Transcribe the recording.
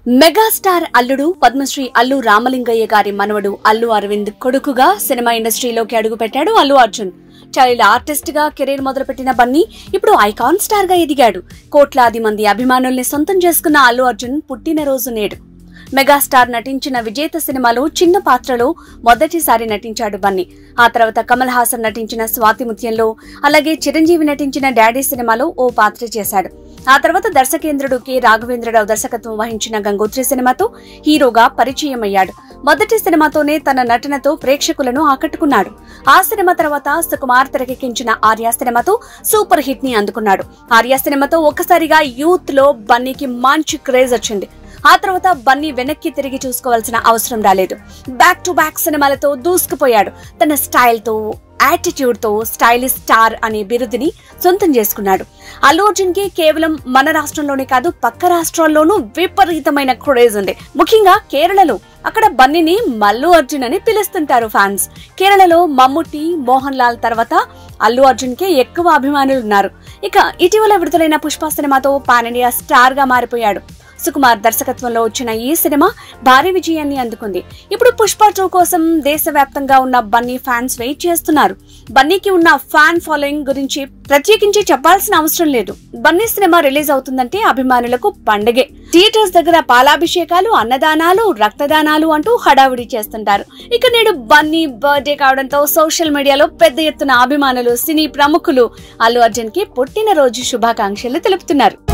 megastar అల్లుడు పద్మశ్రీ అల్లు రామలింగయ్య గారి మనవడు అల్లు అరవింద్ కొడుకుగా సినిమా ఇండస్ట్రీలోకి అడుగుపెట్టాడు అల్లు అర్జున్ చైల్డ్ ఆర్టిస్ట్ గా కెరీర్ మొదలుపెట్టిన బన్నీ ఇప్పుడు ఐకాన్ స్టార్ గా ఎదిగాడు కోట్లాది మంది అభిమానుల్ని సొంతం చేసుకున్న అల్లు అర్జున్ పుట్టినరోజు నేడు మెగాస్టార్ నటించిన విజేత సినిమాలో చిన్న పాత్రలో మొదటిసారి నటించాడు బన్నీ ఆ తర్వాత కమల్ హాసన్ నటించిన స్వాతి ముత్యంలో అలాగే చిరంజీవి నటించిన డాడీ సినిమాలో ఓ పాత్ర చేశాడు ఆ తర్వాత దర్శకేంద్రుడు కె రాఘవేంద్రరావు దర్శకత్వం వహించిన గంగోత్రి సినిమాతో హీరోగా పరిచయం అయ్యాడు మొదటి సినిమాతోనే తన నటనతో ప్రేక్షకులను ఆకట్టుకున్నాడు ఆ సినిమా తర్వాత సుకుమార్ తెరకెక్కించిన ఆర్య సినిమాతో సూపర్ హిట్ ని అందుకున్నాడు ఆర్య సినిమాతో ఒక్కసారిగా యూత్ లో బన్నీకి మంచి క్రేజ్ వచ్చింది ఆ తర్వాత బన్నీ వెనక్కి తిరిగి చూసుకోవాల్సిన అవసరం రాలేదు బ్యాక్ టు బ్యాక్ సినిమాలతో దూసుకుపోయాడు తన స్టైల్ తో యాటిట్యూడ్ తో స్టైలిష్ స్టార్ అనే బిరుదుని సొంతం చేసుకున్నాడు అల్లు అర్జున్ కి కేవలం మన రాష్ట్రంలోనే కాదు పక్క రాష్ట్రాల్లోనూ విపరీతమైన క్రేజ్ ఉంది ముఖ్యంగా కేరళలో అక్కడ బన్నీని మల్లు అర్జున్ అని పిలుస్తుంటారు ఫ్యాన్స్ కేరళలో మమ్ముట్టి మోహన్ లాల్ తర్వాత అల్లు అర్జున్ కి ఎక్కువ అభిమానులు ఉన్నారు ఇక ఇటీవల విడుదలైన పుష్ప సినిమాతో పాన్ ఇండియా స్టార్ గా మారిపోయాడు సుకుమార్ దర్శకత్వంలో వచ్చిన ఈ సినిమా భారీ విజయాన్ని అందుకుంది ఇప్పుడు పుష్ప టూ కోసం దేశవ్యాప్తంగా ఉన్న బన్నీ ఫ్యాన్స్ వెయిట్ చేస్తున్నారు బన్నీకి ఉన్న ఫ్యాన్ ఫాలోయింగ్ గురించి ప్రత్యేకించి చెప్పాల్సిన అవసరం లేదు బన్నీ సినిమా రిలీజ్ అవుతుందంటే అభిమానులకు పండగే థియేటర్స్ దగ్గర పాలాభిషేకాలు అన్నదానాలు రక్తదానాలు అంటూ హడావుడి చేస్తుంటారు ఇక నేడు బన్నీ బర్త్డే కావడంతో సోషల్ మీడియాలో పెద్ద ఎత్తున అభిమానులు సినీ ప్రముఖులు అల్లు అర్జున్ కి పుట్టినరోజు శుభాకాంక్షలు తెలుపుతున్నారు